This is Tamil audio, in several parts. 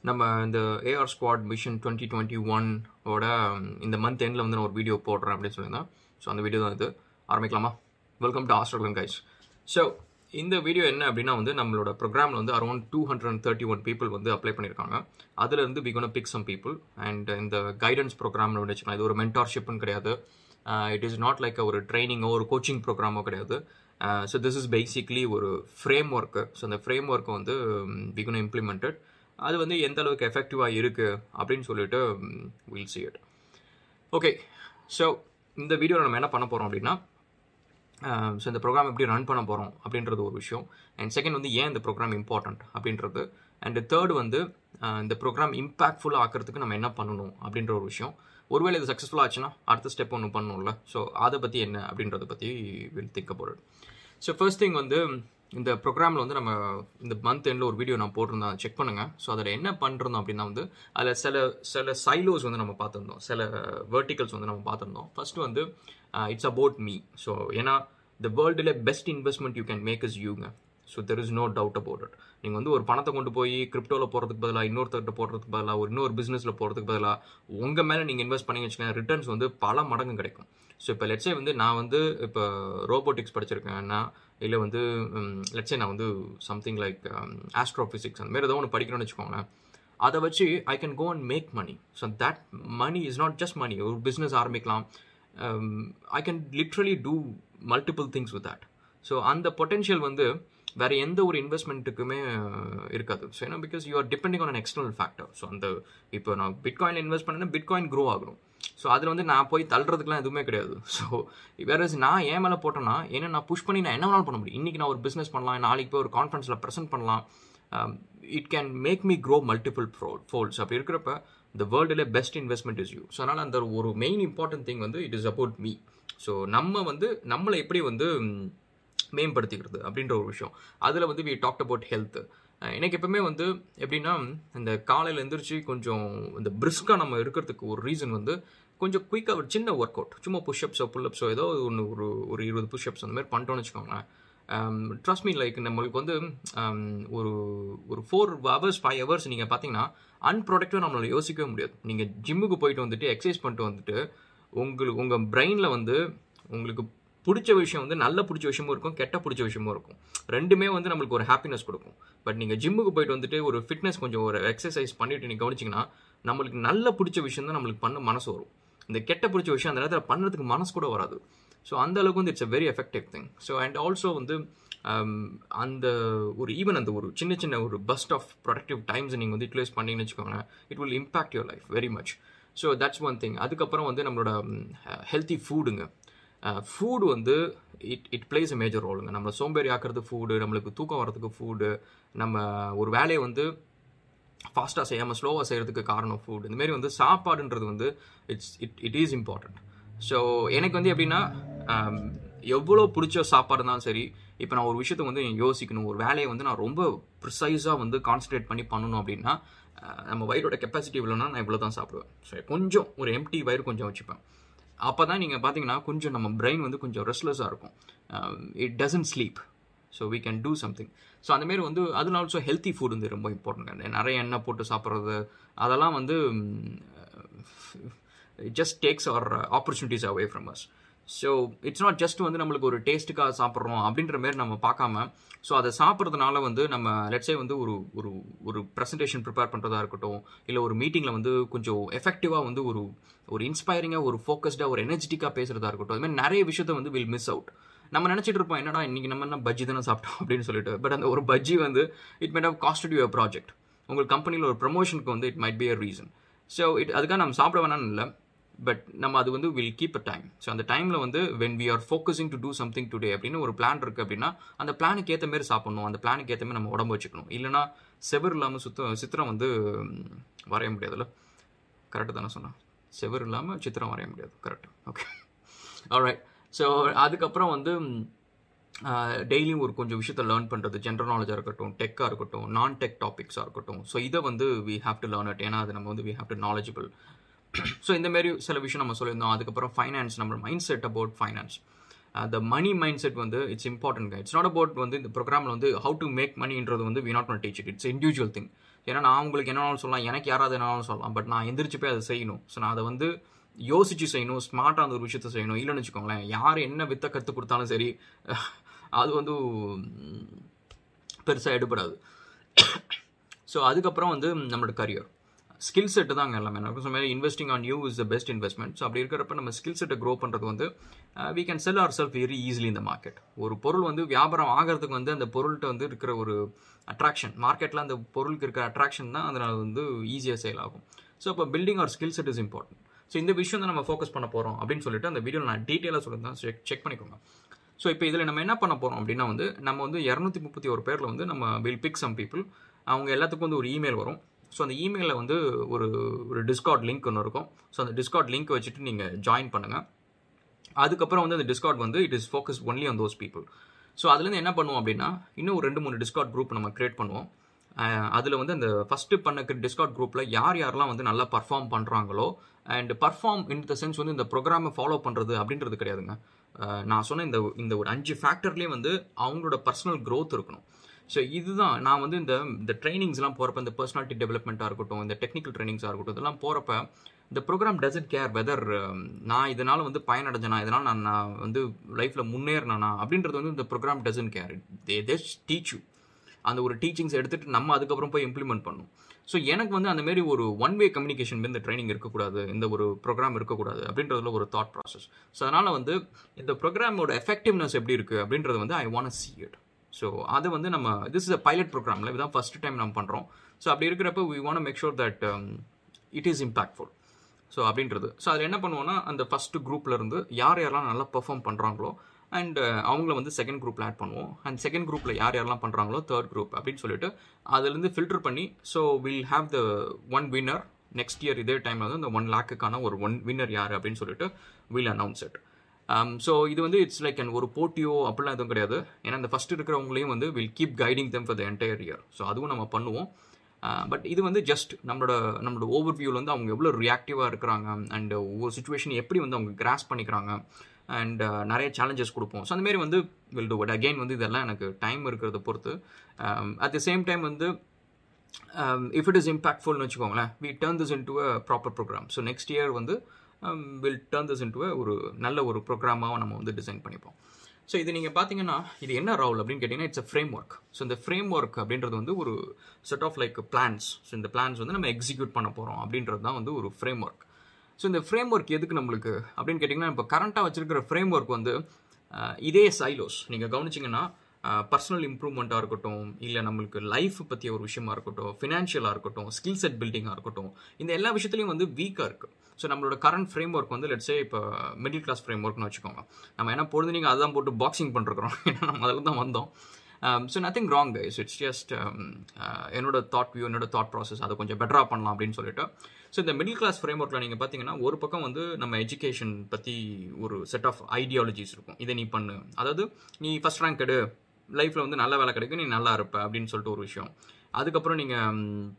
நம்ம இந்த AR squad mission twenty twenty ஒன்-ஓட இந்த மந்த் எண்டில் வந்து நான் ஒரு வீடியோ போடுறேன் அப்படின்னு சொல்லியிருந்தேன் ஸோ அந்த வீடியோ தான் இது ஆரம்பிக்கலாமா welcome to Australian guys so இந்த வீடியோ என்ன அப்படின்னா வந்து நம்மளோட ப்ரோக்ராமில் வந்து around two hundred and thirty one people வந்து அப்ளை பண்ணியிருக்காங்க அதுலேருந்து we gonna pick some people and இந்த கைடன்ஸ் ப்ரோக்ராம்னு வச்சுக்கலாம் இது ஒரு மென்டார்ஷிப்னு கிடையாது இட் இஸ் நாட் லைக் ஒரு ட்ரைனிங்கோ ஒரு கோச்சிங் ப்ரோக்ராமோ கிடையாது ஸோ திஸ் இஸ் பேசிக்லி ஒரு ஃப்ரேம் ஒர்க்கு ஸோ அந்த ஃப்ரேம் ஒர்க்கை வந்து வி கோன இம்ப்ளிமெண்டட் அது வந்து எந்த அளவுக்கு எஃபெக்டிவாக இருக்குது அப்படின்னு சொல்லிட்டு will see it okay so இந்த வீடியோவில் நம்ம என்ன பண்ண போகிறோம் அப்படின்னா ஸோ இந்த ப்ரோக்ராம் எப்படி ரன் பண்ண போகிறோம் அப்படின்றது ஒரு விஷயம் அண்ட் செகண்ட் வந்து ஏன் இந்த ப்ரோக்ராம் இம்பார்ட்டண்ட் அப்படின்றது அண்ட் தேர்ட் வந்து இந்த ப்ரோக்ராம் இம்பாக்ட்ஃபுல்லாக ஆக்கிறதுக்கு நம்ம என்ன பண்ணணும் அப்படின்ற ஒரு விஷயம் ஒருவேளை இது சக்ஸஸ்ஃபுல்லாக ஆச்சுன்னா அடுத்த ஸ்டெப் ஒன்று பண்ணணும்ல ஸோ அதை பற்றி என்ன அப்படின்றத பற்றி will think about so first thing வந்து இந்த ப்ரோக்ராமில் வந்து நம்ம இந்த மந்த் எண்டில் ஒரு வீடியோ நான் போட்டிருந்தேன் செக் பண்ணுங்கள் ஸோ அதில் என்ன பண்ணுறோம் அப்படின்னா வந்து அதில் சில சில சைலோஸ் வந்து நம்ம பார்த்துருந்தோம் சில வெர்டிகல்ஸ் வந்து நம்ம பார்த்துருந்தோம் ஃபர்ஸ்ட் வந்து இட்ஸ் அபவுட் மீ ஸோ ஏன்னா த வேர்ல்டில் best investment you can make is யூங்க so there is no doubt about it நீங்கள் வந்து ஒரு பணத்தை கொண்டு போய் கிரிப்டோவில் போகிறதுக்கு பதிலாக இன்னொருத்தர்கிட்ட போடுறதுக்கு பதிலாக ஒரு இன்னொரு பிஸ்னஸில் போகிறதுக்கு பதிலாக உங்கள் மேலே நீங்கள் இன்வெஸ்ட் பண்ணி வச்சுக்கோங்க ரிட்டர்ன்ஸ் வந்து பல மடங்கு கிடைக்கும் ஸோ இப்போ லெட்ஸே வந்து நான் வந்து இப்போ ரோபோட்டிக்ஸ் படிச்சிருக்கேன்னா இல்லை வந்து லெட்ஸே நான் வந்து சம்திங் லைக் ஆஸ்ட்ரோஃபிசிக்ஸ் அந்த மாதிரி ஏதோ ஒன்று படிக்கணும்னு வச்சுக்கோங்களேன் அதை வச்சு I can go and make money so that money is not just money ஒரு பிஸ்னஸ் ஆரம்பிக்கலாம் I can literally do multiple things with that so அந்த பொட்டென்ஷியல் வந்து வேறு எந்த ஒரு இன்வெஸ்ட்மெண்ட்டுக்குமே இருக்காது ஸோ ஏன்னா because you are depending on an external factor so அந்த இப்போ நான் பிட்காயின் இன்வெஸ்ட் பண்ணேன்னா பிட்காயின் க்ரோ ஆகணும் ஸோ அதில் வந்து நான் போய் தள்ளுறதுக்குலாம் எதுவுமே கிடையாது ஸோ வேற நான் ஏன் மேலே போட்டேன்னா ஏன்னா நான் புஷ் பண்ணி நான் என்ன வேணாலும் பண்ண முடியும் இன்றைக்கி நான் ஒரு பிஸ்னஸ் பண்ணலாம் நாளைக்கு போய் ஒரு கான்ஃபரன்ஸில் ப்ரெசென்ட் பண்ணலாம் it can make me grow multiple pro folds அப்படி இருக்கிறப்ப இந்த வேர்ல்டில் best investment is you so அதனால் அந்த ஒரு மெயின் இம்பார்ட்டன்ட் திங் வந்து it is about me so நம்ம வந்து நம்மளை எப்படி வந்து மேம்படுத்திக்கிறது அப்படின்ற ஒரு விஷயம் அதில் வந்து வி டாக்ட் அபவுட் ஹெல்த் எனக்கு எப்பவுமே வந்து எப்படின்னா இந்த காலையில் எழுந்திரிச்சு கொஞ்சம் இந்த பிரிஸ்காக நம்ம இருக்கிறதுக்கு ஒரு ரீசன் வந்து கொஞ்சம் குயிக்காக ஒரு சின்ன ஒர்க் அவுட் சும்மா புஷ்அப்ஸோ புல்லப்ஸோ ஏதோ ஒன்று ஒரு ஒரு இருபது புஷ்அப்ஸ் அந்த மாதிரி பண்ணிட்டோம்னு வச்சுக்கோங்களேன் ட்ரஸ்ட் மீ லைக் நம்மளுக்கு வந்து ஒரு ஒரு ஃபோர் ஹவர்ஸ் ஃபைவ் ஹவர்ஸ் நீங்கள் பார்த்தீங்கன்னா அன்ப்ரொடக்டிவாக நம்மளால யோசிக்கவே முடியாது நீங்கள் ஜிம்முக்கு போயிட்டு வந்துட்டு எக்ஸசைஸ் பண்ணிட்டு வந்துட்டு உங்களுக்கு உங்கள் பிரெயினில் வந்து உங்களுக்கு பிடிச்ச விஷயம் வந்து நல்ல பிடிச்ச விஷயமும் இருக்கும் கெட்ட பிடிச்ச விஷயமும் இருக்கும் ரெண்டுமே வந்து நம்மளுக்கு ஒரு ஹாப்பினஸ் கொடுக்கும் பட் நீங்கள் ஜிம்முக்கு போயிட்டு வந்துட்டு ஒரு ஃபிட்னஸ் கொஞ்சம் ஒரு எக்ஸசைஸ் பண்ணிட்டு நீங்கள் கவனிச்சிங்கன்னா நம்மளுக்கு நல்ல பிடிச்ச விஷயம் தான் நம்மளுக்கு பண்ண மனசு வரும் இந்த கெட்ட பிடிச்ச விஷயம் அந்த நேரத்தில் பண்ணுறதுக்கு மனசு கூட வராது ஸோ அந்த அளவுக்கு வந்து it's a very effective thing so and also வந்து அந்த ஒரு ஈவன் அந்த ஒரு சின்ன சின்ன ஒரு பஸ்ட் ஆஃப் ப்ரொடக்டிவ் டைம்ஸ் நீங்கள் வந்து யூட்டிலைஸ் பண்ணிங்கன்னு வச்சுக்கோங்களேன் it will impact your life very much so that's one thing அதுக்கப்புறம் வந்து நம்மளோட ஹெல்த்தி ஃபுட்டுங்க ஃபுட் வந்து it it plays a major ரோலுங்க நம்மளை சோம்பேறி ஆக்கிறது ஃபுட்டு நம்மளுக்கு தூக்கம் வரதுக்கு ஃபுட்டு நம்ம ஒரு வேலையை வந்து ஃபாஸ்ட்டாக செய்யாமல் ஸ்லோவாக செய்கிறதுக்கு காரணம் ஃபுட் இந்தமாரி வந்து சாப்பாடுன்றது வந்து it's it it is important so எனக்கு வந்து எப்படின்னா எவ்வளோ பிடிச்ச சாப்பாடு இருந்தாலும் சரி இப்போ நான் ஒரு விஷயத்தை வந்து யோசிக்கணும் ஒரு வேலையை வந்து நான் ரொம்ப ப்ரிசைஸாக வந்து கான்சன்ட்ரேட் பண்ணி பண்ணணும் அப்படின்னா நம்ம வயிறோட கெப்பாசிட்டி இவ்வளோனா நான் இவ்வளோ தான் சாப்பிடுவேன் ஸோ கொஞ்சம் ஒரு எம்டி வயிறு கொஞ்சம் வச்சுப்பேன் அப்போ தான் நீங்கள் பார்த்தீங்கன்னா கொஞ்சம் நம்ம பிரெயின் வந்து கொஞ்சம் ரெஸ்ட்லெஸ்ஸாக இருக்கும் it doesn't sleep so we can do something so அந்தமாரி வந்து அதில் ஆல்சோ ஹெல்த்தி ஃபுட் வந்து ரொம்ப இம்பார்ட்டன்ட் நிறைய எண்ணெய் போட்டு சாப்பிட்றது அதெல்லாம் வந்து just takes our opportunities away from us so it's not just வந்து நம்மளுக்கு ஒரு டேஸ்ட்டுக்காக சாப்பிட்றோம் அப்படின்ற மாரி நம்ம பார்க்காம ஸோ அதை சாப்பிட்றதுனால வந்து நம்ம லெட்ஸே வந்து ஒரு ஒரு ஒரு ப்ரெசன்டேஷன் ப்ரிப்பேர் பண்ணுறதா இருக்கட்டும் இல்லை ஒரு மீட்டிங்கில் வந்து கொஞ்சம் எஃபெக்டிவாக வந்து ஒரு ஒரு இன்ஸ்பைரிங்காக ஒரு ஃபோக்கஸ்டாக ஒரு எனர்ஜெட்டிக்காக பேசுகிறதா இருக்கட்டும் அது மாதிரி நிறைய விஷயத்த வந்து வில் மிஸ் அவுட் நம்ம நினச்சிட்டு இருப்போம் என்னடா இன்றைக்கி நம்ம என்ன பஜ்ஜி தானே சாப்பிட்டோம் அப்படின்னு சொல்லிட்டு பட் அந்த ஒரு பஜ்ஜி வந்து it might have costed you project உங்களுக்கு கம்பெனியில் ஒரு ப்ரமோஷனுக்கு வந்து it might be a reason so it அதுக்காக நம்ம சாப்பிட வேணாம்னு இல்லை பட் நம்ம அது வந்து will keep a time so அந்த டைமில் வந்து when we are focusing to do something today அப்படின்னு ஒரு பிளான் இருக்குது அப்படின்னா அந்த பிளானுக்கு ஏற்ற மாரி சாப்பிடணும் அந்த பிளானுக்கு ஏற்ற மாரி நம்ம உடம்பு வச்சுக்கணும் இல்லைனா செவர் இல்லாமல் சுத்தம் சித்திரம் வந்து வரைய முடியாதுல்ல கரெக்டு தானே சொன்னேன் செவர் இல்லாமல் சித்திரம் வரைய முடியாது கரெக்ட் ஓகே ஆல்ரைட் ஸோ அதுக்கப்புறம் வந்து டெய்லியும் ஒரு கொஞ்சம் விஷயத்தை லேர்ன் பண்ணுறது ஜென்ரல் நாலேஜாக இருக்கட்டும் டெக்காக இருக்கட்டும் நான் டெக் டாபிக்ஸாக இருக்கட்டும் ஸோ இதை வந்து we have to learn it ஏன்னா அது நம்ம வந்து we have to knowledgeable so இந்த மாதிரி சில விஷயம் நம்ம சொல்லியிருந்தோம் அதுக்கப்புறம் ஃபைனான்ஸ் நம்ம mindset about finance the money mindset வந்து it's important it's not about வந்து இந்த ப்ரோக்ராமில் வந்து ஹவு டு மேக் மணின்றது வந்து we not not teach it it's individual thing ஏன்னா நான் உங்களுக்கு என்னனாலும் சொல்லலாம் எனக்கு யாராவது என்னனாலும் சொல்லலாம் பட் நான் எந்திரிச்சு போய் அதை செய்யணும் ஸோ நான் அதை வந்து யோசிச்சு செய்யணும் ஸ்மார்ட்டாக அந்த ஒரு விஷயத்த செய்யணும் இல்லைன்னு வச்சுக்கோங்களேன் யார் என்ன வித்தை கற்றுக் கொடுத்தாலும் சரி அது வந்து பெருசாக எடுபடாது ஸோ அதுக்கப்புறம் வந்து நம்மளோட கரியர் ஸ்கில் செட்டு தாங்க எல்லாமே நான் சொன்ன மாதிரி investing on you is the best investment so அப்படி இருக்கிறப்ப நம்ம ஸ்கில் செட்டை க்ரோ பண்ணுறது வந்து we can sell ourself very easily இந்த மார்க்கெட் ஒரு பொருள் வந்து வியாபாரம் ஆகிறதுக்கு வந்து அந்த பொருள்கிட்ட வந்து இருக்கிற ஒரு அட்ராக்ஷன் மார்க்கெட்டில் அந்த பொருளுக்கு இருக்கிற அட்ராக்ஷன் தான் அதனால் வந்து ஈஸியாக சேல் ஆகும் ஸோ அப்போ building our skill set is important so இந்த விஷயம் தான் நம்ம ஃபோக்கஸ் பண்ண போகிறோம் அப்படின்னு சொல்லிட்டு அந்த வீடியோ நான் டீட்டெயிலாக சொல்லியிருந்தேன் செக் செக் பண்ணிக்கோங்க ஸோ இப்போ இதில் நம்ம என்ன பண்ண போகிறோம் அப்படின்னா வந்து நம்ம வந்து இரநூத்தி முப்பத்தி ஒரு பேரில் வந்து நம்ம வில் பிக் சம் பீப்புள் அவங்க எல்லாத்துக்கும் வந்து ஒரு இமெயில் வரும் ஸோ அந்த இமெயிலில் வந்து ஒரு ஒரு டிஸ்கார்ட் லிங்க் ஒன்று இருக்கும் ஸோ அந்த டிஸ்கார்ட் லிங்க் வச்சுட்டு நீங்கள் ஜாயின் பண்ணுங்கள் அதுக்கப்புறம் வந்து அந்த டிஸ்கார்ட் வந்து it is focus only on those people so அதுலேருந்து என்ன பண்ணுவோம் அப்படின்னா இன்னும் ஒரு ரெண்டு மூணு டிஸ்கார்ட் குரூப் நம்ம கிரியேட் பண்ணுவோம் அதில் வந்து அந்த ஃபஸ்ட்டு பண்ண டிஸ்கார்ட் குரூப்பில் யார் யாரெல்லாம் வந்து நல்லா பர்ஃபார்ம் பண்ணுறாங்களோ and perform in the sense வந்து இந்த ப்ரோக்ராமை ஃபாலோ பண்ணுறது அப்படின்றது கிடையாதுங்க நான் சொன்ன இந்த இந்த ஒரு அஞ்சு ஃபேக்டர்லேயே வந்து அவங்களோட பர்சனல் க்ரோத் இருக்கணும் ஸோ இதுதான் நான் வந்து இந்த இந்த ட்ரைனிங்ஸ்லாம் போகிறப்ப இந்த பர்சனாலிட்டி டெவலப்மெண்ட்டாக இருக்கட்டும் இந்த டெக்னிக்கல் ட்ரைனிங்ஸாக இருக்கட்டும் இதெல்லாம் போகிறப்ப இந்த ப்ரோக்ராம் டசன்ட் கேர் வெதர் நான் இதனால் வந்து பயனடைஞ்சனா இதனால் நான் நான் வந்து லைஃப்பில் முன்னேறினா அப்படின்றது வந்து இந்த program doesn't care they these teach you அந்த ஒரு டீச்சிங்ஸ் எடுத்துகிட்டு நம்ம அதுக்கப்புறம் போய் இம்ப்ளிமெண்ட் பண்ணும் ஸோ எனக்கு வந்து அந்த மாதிரி ஒரு ஒன் வே கம்யூனிகேஷன் இந்த ட்ரைனிங் இருக்கக்கூடாது இந்த ஒரு ப்ரோக்ராம் இருக்கக்கூடாது அப்படின்றதுல ஒரு தாட் ப்ராசஸ் ஸோ அதனால் வந்து இந்த ப்ரோக்ராமோட எஃபெக்டிவ்னஸ் எப்படி இருக்குது அப்படின்றது வந்து I want see it so அது வந்து நம்ம திஸ் இஸ் அ பைலட் ப்ரோக்ராமில் இதுதான் ஃபஸ்ட் டைம் நம்ம பண்ணுறோம் ஸோ அப்படி இருக்கிறப்ப we want make sure that it is impactful so அப்படின்றது ஸோ அதில் என்ன பண்ணுவோம்னா அந்த ஃபஸ்ட்டு குரூப்பில் இருந்து யார் யாரெல்லாம் நல்லா பெர்ஃபார்ம் பண்ணுறாங்களோ அண்ட் அவங்கள வந்து செகண்ட் குரூப்பில் ஆட் பண்ணுவோம் அண்ட் செகண்ட் குரூப்பில் யார் யாரெல்லாம் பண்ணுறாங்களோ தேர்ட் குரூப் அப்படின்னு சொல்லிட்டு அதுலேருந்து ஃபில்டர் பண்ணி so will have the one winner next year இதே டைமில் வந்து இந்த ஒன் லேக்குக்கான ஒரு ஒன் வின்னர் யார் அப்படின்னு சொல்லிட்டு வில் அனௌன்ஸ் இட் ஸோ இது வந்து இட்ஸ் லைக் அண்ட் ஒரு போட்டியோ அப்படிலாம் எதுவும் கிடையாது ஏன்னா இந்த ஃபஸ்ட் இருக்கிறவங்களையும் வந்து will keep guiding them for the entire year so அதுவும் நம்ம பண்ணுவோம் பட் இது வந்து ஜஸ்ட் நம்மளோட நம்மளோட ஓவர் வியூவில் வந்து அவங்க எவ்வளோ ரியாக்டிவாக இருக்கிறாங்க அண்ட் ஒவ்வொரு சுச்சுவேஷன் எப்படி வந்து அவங்க கிராஸ் பண்ணிக்கிறாங்க அண்ட் நிறைய சேலஞ்சஸ் கொடுப்போம் ஸோ அந்தமாரி வந்து வில் டூ பட் அகெயின் வந்து இதெல்லாம் எனக்கு டைம் இருக்கிறத பொறுத்து அட் தி சேம் டைம் வந்து இஃப் இட் இஸ் இம்பாக்ட்ஃபுல்னு வச்சுக்கோங்களேன் we turn this into a proper program so next year வந்து will turn this into ஒரு நல்ல ஒரு ப்ரோக்ராமாக நம்ம வந்து டிசைன் பண்ணிப்போம் ஸோ இது நீங்கள் பார்த்தீங்கன்னா இது என்ன ரோல் அப்படின்னு கேட்டிங்கன்னா it's a framework so இந்த ஃப்ரேம் ஒர்க் அப்படின்றது வந்து ஒரு set of like plans so இந்த பிளான்ஸ் வந்து நம்ம எக்ஸிக்யூட் பண்ண போகிறோம் அப்படின்றது தான் வந்து ஒரு ஃப்ரேம் ஒர்க் ஸோ இந்த ஃப்ரேம் ஒர்க் எதுக்கு நம்மளுக்கு அப்படின்னு கேட்டிங்கன்னா இப்போ கரண்ட்டாக வச்சிருக்கிற ஃப்ரேம் ஒர்க் வந்து இதே சைலோஸ் நீங்கள் கவனிச்சிங்கன்னா பர்சனல் இம்ப்ரூவ்மெண்ட்டாக இருக்கட்டும் இல்லை நம்மளுக்கு லைஃப் பற்றிய ஒரு விஷயமா இருக்கட்டும் ஃபினான்ஷியலாக இருக்கட்டும் ஸ்கில் செட் பில்டிங்காக இருக்கட்டும் இந்த எல்லா விஷயத்துலையும் வந்து வீக்காக இருக்குது ஸோ நம்மளோட கரண்ட் ஃப்ரேம் ஒர்க் வந்து லெட்ஸே இப்போ மிடில் கிளாஸ் ஃப்ரேம் ஒர்க்னு வச்சுக்கோங்க நம்ம என்ன பொழுது நீங்கள் அதான் போட்டு பாக்ஸிங் பண்ணிருக்கிறோம் ஏன்னா நம்ம அதில் தான் வந்தோம் so nothing wrong guys it's just என்னோட தாட் வியூ என்னோட தாட் ப்ராசஸ் அதை கொஞ்சம் பெட்டராக பண்ணலாம் அப்படின்னு சொல்லிட்டு ஸோ இந்த மிடில் கிளாஸ் ஃப்ரேம் ஒர்க்கில் நீங்கள் பார்த்தீங்கன்னா ஒரு பக்கம் வந்து நம்ம எஜுகேஷன் பற்றி ஒரு செட் ஆஃப் ஐடியாலஜிஸ் இருக்கும் இதை நீ பண்ணு அதாவது நீ ஃபஸ்ட் ரேங்க் எடு லைஃப்பில் வந்து நல்ல வேலை கிடைக்கும் நீ நல்லா இருப்ப அப்படின்னு சொல்லிட்டு ஒரு விஷயம் அதுக்கப்புறம் நீங்கள்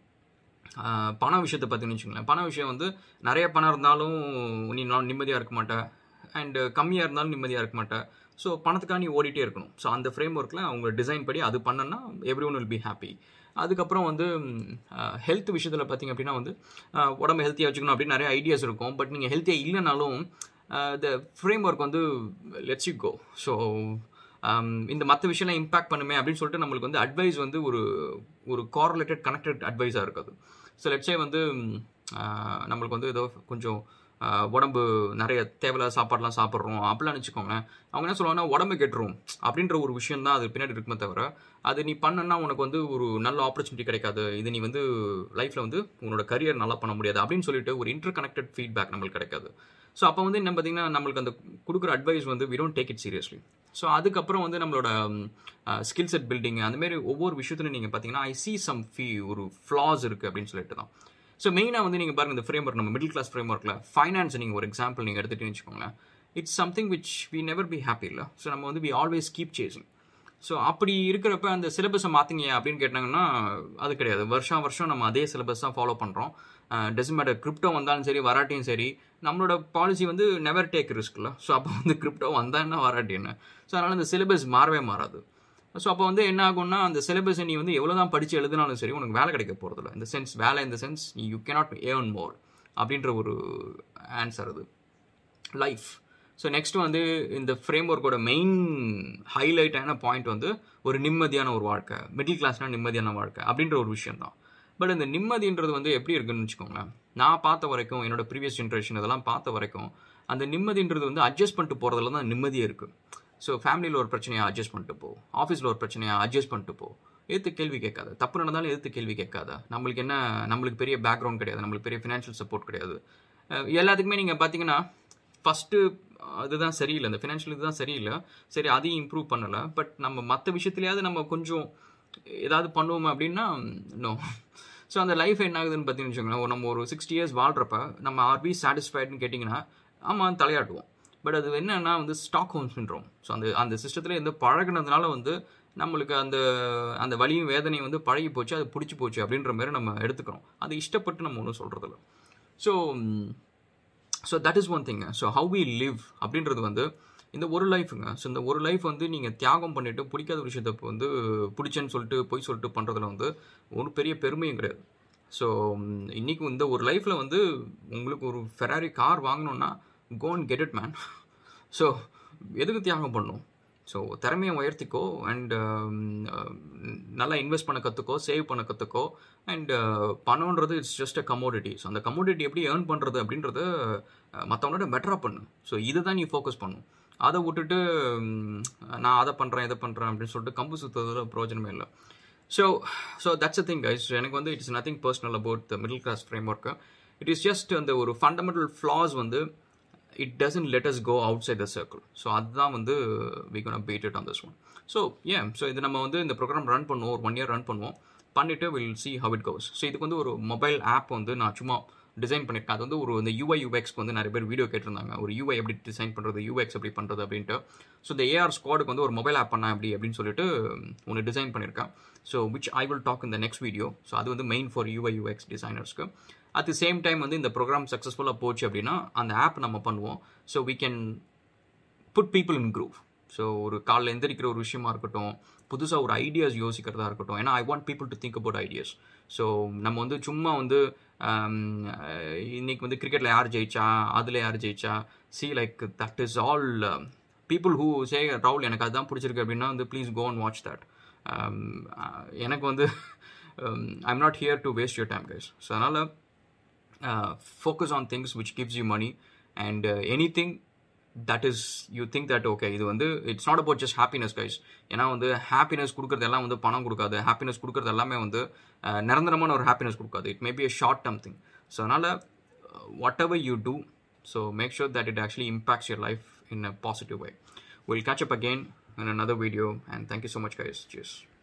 பண விஷயத்தை பார்த்தீங்கன்னு வச்சுங்களேன் பண விஷயம் வந்து நிறைய பணம் இருந்தாலும் நீ நிம்மதியாக இருக்க மாட்டேன் அண்டு கம்மியாக இருந்தாலும் நிம்மதியாக இருக்க மாட்டேன் ஸோ பணத்துக்காக நீ ஓடிட்டே இருக்கணும் ஸோ அந்த ஃப்ரேம் ஒர்க்கில் அவங்க டிசைன் படி அது பண்ணனா everyone will be happy அதுக்கப்புறம் வந்து ஹெல்த் விஷயத்தில் பார்த்திங்க அப்படின்னா வந்து உடம்பு ஹெல்த்தியாக வச்சுக்கணும் அப்படின்னு நிறைய ஐடியாஸ் இருக்கும் பட் நீங்கள் ஹெல்த்தியாக இல்லைனாலும் த ஃப்ரேம் ஒர்க் வந்து லெட்ஸ் யூ கோ ஸோ இந்த மற்ற விஷயம்லாம் இம்பாக்ட் பண்ணுமே அப்படின்னு சொல்லிட்டு நம்மளுக்கு வந்து அட்வைஸ் வந்து ஒரு ஒரு கார்லேட்டட் கனெக்டட் அட்வைஸாக இருக்காது ஸோ லெட்ஸே வந்து நம்மளுக்கு வந்து ஏதோ கொஞ்சம் உடம்பு நிறைய தேவையில்லாத சாப்பாடுலாம் சாப்பிட்றோம் அப்படிலாம் வச்சுக்கோங்களேன் அவங்க என்ன சொல்லுவாங்கன்னா உடம்பு கெட்டுரும் அப்படின்ற ஒரு விஷயம் தான் அது பின்னாடி இருக்குமே தவிர அது நீ பண்ணனா உனக்கு வந்து ஒரு நல்ல ஆப்பர்ச்சுனிட்டி கிடைக்காது இது நீ வந்து லைஃப்பில் வந்து உன்னோட கரியர் நல்லா பண்ண முடியாது அப்படின்னு சொல்லிட்டு ஒரு இன்டர் கனெக்டட் ஃபீட்பேக் நம்மளுக்கு கிடைக்காது ஸோ அப்போ வந்து என்ன பார்த்தீங்கன்னா நம்மளுக்கு அந்த கொடுக்குற அட்வைஸ் வந்து we don't take it seriously so அதுக்கப்புறம் வந்து நம்மளோட ஸ்கில் செட் பில்டிங் அந்தமாரி ஒவ்வொரு விஷயத்துலையும் நீங்கள் பார்த்தீங்கன்னா ஐ சி சம் ஃபீ ஒரு ஃப்ளாஸ் இருக்குது அப்படின்னு சொல்லிட்டு தான் ஸோ மெயினாக வந்து நீங்கள் பாருங்கள் இந்த ஃப்ரேம் ஒர்க் நம்ம மிடில் கிளாஸ் ஃப்ரேம் ஒர்க்கில் ஃபைனான்ஸ் நீங்கள் ஒரு எக்ஸாம்பிள் நீங்கள் எடுத்துகிட்டு வச்சுக்கோங்களேன் it's something which we never be happy இல்லை ஸோ நம்ம வந்து we always keep chasing so அப்படி இருக்கிறப்ப அந்த சிலபஸை மாற்றிங்க அப்படின்னு கேட்டாங்கன்னா அது கிடையாது வருஷம் வருஷம் நம்ம அதே சிலபஸ் தான் ஃபாலோ பண்ணுறோம் டெசன் மேட்டர் கிரிப்டோ வந்தாலும் சரி வராட்டியும் சரி நம்மளோட பாலிசி வந்து நெவர் டேக் ரிஸ்க்ல ஸோ அப்போ வந்து கிரிப்டோ வந்தால் என்ன வராட்டி என்ன ஸோ அதனால் இந்த சிலபஸ் மாறவே மாறாது ஸோ அப்போ வந்து என்ன ஆகும்னா அந்த சிலபஸை நீ வந்து எவ்வளோ தான் படித்து எழுதினாலும் சரி உனக்கு வேலை கிடைக்க போகிறதில்ல இந்த சென்ஸ் வேலை இந்த sense you cannot earn more அப்படின்ற ஒரு ஆன்சர் அது லைஃப் ஸோ நெக்ஸ்ட் வந்து இந்த ஃப்ரேம் ஒர்க்கோட மெயின் ஹைலைட்டான பாயிண்ட் வந்து ஒரு நிம்மதியான ஒரு வாழ்க்கை மிடில் கிளாஸ்னால் நிம்மதியான வாழ்க்கை அப்படின்ற ஒரு விஷயம் தான் பட் இந்த நிம்மதின்றது வந்து எப்படி இருக்குன்னு வச்சுக்கோங்களேன் நான் பார்த்த வரைக்கும் என்னோட ப்ரீவியஸ் ஜென்ரேஷன் இதெல்லாம் பார்த்த வரைக்கும் அந்த நிம்மதின்றது வந்து அட்ஜஸ்ட் பண்ணிட்டு போகிறதுல தான் நிம்மதியே இருக்குது ஸோ ஃபேமிலியில் ஒரு பிரச்சனையாக அட்ஜஸ்ட் பண்ணிட்டு போ ஆஃபீஸில் ஒரு பிரச்சனையாக அட்ஜஸ்ட் பண்ணிட்டு போ எதிர்த்து கேள்வி கேட்காத தப்பு நடந்தாலும் எதிர்த்து கேள்வி கேட்காத நம்மளுக்கு என்ன நம்மளுக்கு பெரிய பேக்ரவுண்ட் கிடையாது நம்மளுக்கு பெரிய ஃபினான்ஷியல் சப்போர்ட் கிடையாது எல்லாத்துக்குமே நீங்கள் பார்த்தீங்கன்னா ஃபஸ்ட்டு அதுதான் சரியில்லை அந்த ஃபினான்ஷியல் இதுதான் சரியில்லை சரி அதையும் இம்ப்ரூவ் பண்ணலை பட் நம்ம மற்ற விஷயத்துலையாவது நம்ம கொஞ்சம் ஏதாவது பண்ணுவோம் அப்படின்னா நோ ஸோ அந்த லைஃப் என்ன ஆகுதுன்னு பார்த்தீங்கன்னு வச்சுக்கோங்களேன் நம்ம ஒரு சிக்ஸ்டி இயர்ஸ் வாழ்கிறப்ப நம்ம ஆர் பி சாட்டிஸ்ஃபைடுன்னு கேட்டிங்கன்னா ஆமாம் தலையாட்டுவோம் பட் அது என்னன்னா வந்து ஸ்டாக் ஹோம் சின்ரோம் ஸோ அந்த அந்த சிஸ்டத்தில் இருந்து பழகினதுனால வந்து நம்மளுக்கு அந்த அந்த வலியும் வேதனையும் வந்து பழகி போச்சு அது பிடிச்சி போச்சு அப்படின்ற மாதிரி நம்ம எடுத்துக்கிறோம் அது இஷ்டப்பட்டு நம்ம ஒன்றும் சொல்கிறதில்ல so so that is one thing so how we live அப்படின்றது வந்து இந்த ஒரு லைஃபுங்க ஸோ இந்த ஒரு லைஃப் வந்து நீங்கள் தியாகம் பண்ணிவிட்டு பிடிக்காத விஷயத்த வந்து பிடிச்சேன்னு சொல்லிட்டு பொய் சொல்லிட்டு பண்ணுறதுல வந்து ஒரு பெரிய பெருமையும் கிடையாது ஸோ இன்றைக்கி இந்த ஒரு லைஃப்பில் வந்து உங்களுக்கு ஒரு ஃபெராரி கார் வாங்கணுன்னா go and get it man so எதுக்கு தியாகம் பண்ணும் ஸோ திறமையை உயர்த்திக்கோ அண்ட் நல்லா இன்வெஸ்ட் பண்ண கற்றுக்கோ சேவ் பண்ண கற்றுக்கோ அண்ட் பணம்ன்றது it's just a commodity so அந்த கமோடிட்டி எப்படி ஏர்ன் பண்ணுறது அப்படின்றத மற்றவங்களோட பெட்டராக பண்ணு ஸோ இதை தான் நீ ஃபோக்கஸ் பண்ணும் அதை விட்டுட்டு நான் அதை பண்ணுறேன் இதை பண்ணுறேன் அப்படின்னு சொல்லிட்டு கம்பு சுற்றுறதுல பிரயோஜனமே இல்லை so so that's a thing guys எனக்கு வந்து it's nothing personal about the middle class framework it is just அந்த ஒரு ஃபண்டமெண்டல் ஃப்ளாஸ் வந்து it doesn't let us go outside the circle so அதுதான் வந்து we gonna beat it on this one so ஏன் ஸோ இது நம்ம வந்து இந்த ப்ரோக்ராம் ரன் பண்ணுவோம் ஒரு ஒன் இயர் ரன் பண்ணுவோம் பண்ணிவிட்டு will see how it goes so இதுக்கு வந்து ஒரு மொபைல் ஆப் வந்து நான் சும்மா டிசைன் பண்ணியிருக்கேன் அது வந்து ஒரு இந்த யூஐ யூஎக்ஸ்க்கு வந்து நிறைய பேர் வீடியோ கேட்டிருந்தாங்க ஒரு யூஐ எப்படி டிசைன் பண்ணுறது யூஎக்ஸ் எப்படி பண்ணுறது அப்படின்ட்டு ஸோ இந்த ஏஆர் ஸ்குவாடுக்கு வந்து ஒரு மொபைல் ஆப் பண்ணா எப்படி அப்படின்னு சொல்லிட்டு ஒன்று டிசைன் பண்ணியிருக்கேன் so which I will talk இந்த நெக்ஸ்ட் வீடியோ ஸோ அது வந்து மெயின் ஃபார் யூஐ யூஎக்ஸ் டிசைனர்ஸ்க்கு அட் தி சேம் டைம் வந்து இந்த ப்ரோக்ராம் சக்ஸஸ்ஃபுல்லாக போச்சு அப்படின்னா அந்த ஆப் நம்ம பண்ணுவோம் so we can put people in group so ஒரு காலில் எந்திரிக்கிற ஒரு விஷயமா இருக்கட்டும் புதுசாக ஒரு ஐடியாஸ் யோசிக்கிறதா இருக்கட்டும் ஏன்னா I want people to think about ideas so நம்ம வந்து சும்மா வந்து இன்னைக்கு வந்து கிரிக்கெட்டில் யார் ஜெயிச்சா அதில் யார் ஜெயிச்சா see like that is all people who say ராகுல் எனக்கு அதுதான் பிடிச்சிருக்கு அப்படின்னா வந்து please go and watch that எனக்கு வந்து I am not here to waste your time guys so அதனால் focus on things which gives you money and anything that is you think that okay இது வந்து it's not about just happiness guys ஏன்னா வந்து ஹாப்பினஸ் கொடுக்குறது எல்லாம் வந்து பணம் கொடுக்காது ஹாப்பினஸ் கொடுக்குறது எல்லாமே வந்து நிரந்தரமான ஒரு ஹாப்பினஸ் கொடுக்காது it may be a short term thing so அதனால் whatever you do so make sure that it actually impacts your life in a positive way will catch up again in another video and thank you so much guys cheers